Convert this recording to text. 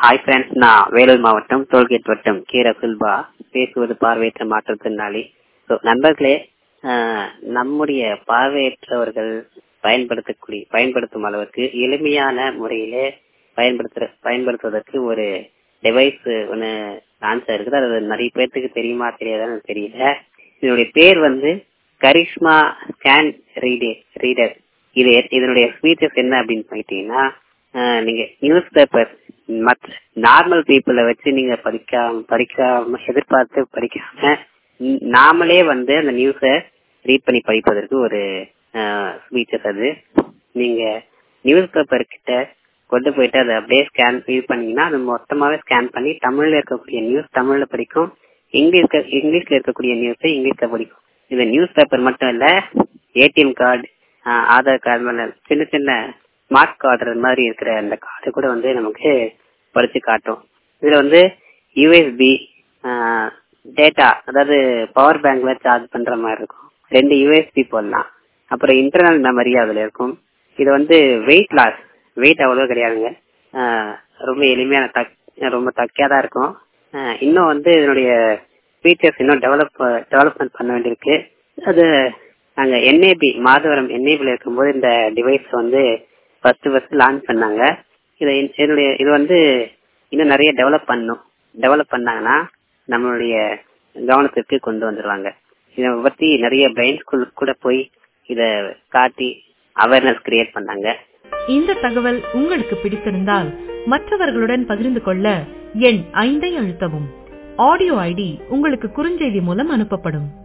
hi friends நான் வேலூர் மாவட்டம் tollgate வட்டம் கே ரசுல்பா பேசுவது பார்வையற்ற மாற்றுத்திறனாளி ஸோ நண்பர்களே ஆஹ், நம்முடைய பார்வையற்றவர்கள் பயன்படுத்தக்கூடிய பயன்படுத்தும் அளவுக்கு எளிமையான முறையிலே பயன்படுத்துற பயன்படுத்துவதற்கு ஒரு டிவைஸ் ஒன்று ஆன்சர் இருக்குது அது நிறைய பேர்த்துக்கு தெரியுமா தெரியாதான்னு தெரியல இதனுடைய பேர் வந்து கரிஷ்மா ஸ்கேன் ரீடர் ரீடர் இது இதனுடைய ஃபீச்சர்ஸ் என்ன அப்படின்னு போயிட்டீங்கன்னா ஆஹ், நீங்க நியூஸ் பேப்பர் மற்ற நார்மல் பீப்புளை வச்சு நீங்க படிக்காம படிக்காம எதிர்பார்த்து படிக்காம ம், நாமளே வந்து அந்த நியூஸை ரீட் பண்ணி படிப்பதற்கு ஒரு ஃபீச்சர்ஸ் அது நீங்க நியூஸ் பேப்பர் கிட்ட கொண்டு போயிட்டு அதை அப்படியே ஸ்கேன் இது பண்ணீங்கன்னா அது மொத்தமாவே ஸ்கேன் பண்ணி தமிழ்ல இருக்கக்கூடிய நியூஸ் தமிழ்ல படிக்கும் இங்கிலீஷ்ல இங்கிலீஷ்ல இருக்கக்கூடிய நியூஸை இங்கிலீஷ்ல படிக்கும் இது நியூஸ் பேப்பர் மட்டும் இல்ல ஏடிஎம் கார்டு ஆதார் கார்டு மேல சின்ன சின்ன ஸ்மார்ட் கார்டு மாதிரி இருக்கிற அந்த கார்டு கூட வந்து நமக்கு படிச்சு காட்டும் இதுல வந்து யூஎஸ்பி டேட்டா அதாவது பவர் பேங்க்ல சார்ஜ் பண்ற மாதிரி இருக்கும் ரெண்டு யூஎஸ்பி போடலாம் அப்புறம் இன்டர்னல் மெமரி அதுல இருக்கும் இது வந்து வெயிட் லாஸ் வெயிட் அவ்வளவு கிடையாதுங்க ஆஹ் ரொம்ப எளிமையான தக் ரொம்ப தக்கையா தான் இருக்கும் ஆஹ் இன்னும் வந்து இதனுடைய ஃபீச்சர்ஸ் இன்னும் டெவலப் டெவலப்மெண்ட் பண்ண வேண்டியிருக்கு அது நாங்க என்ஏபி மாதவரம் என்ஏபில இருக்கும்போது இந்த டிவைஸ் வந்து ஃபர்ஸ்ட் ஃபர்ஸ்ட் லான்ச் பண்ணாங்க இது இதனுடைய இது வந்து இன்னும் நிறைய டெவலப் பண்ணும் டெவலப் பண்ணாங்கன்னா நம்மளுடைய கவனத்திற்கு கொண்டு வந்துருவாங்க இதை பத்தி நிறைய பிரெயின் ஸ்கூல் கூட போய் இத காட்டி அவேர்னஸ் கிரியேட் பண்ணாங்க இந்த தகவல் உங்களுக்கு பிடித்திருந்தால் மற்றவர்களுடன் பகிர்ந்து கொள்ள எண் ஐந்தை அழுத்தவும் ஆடியோ ஐடி உங்களுக்கு குறுஞ்செய்தி மூலம் அனுப்பப்படும்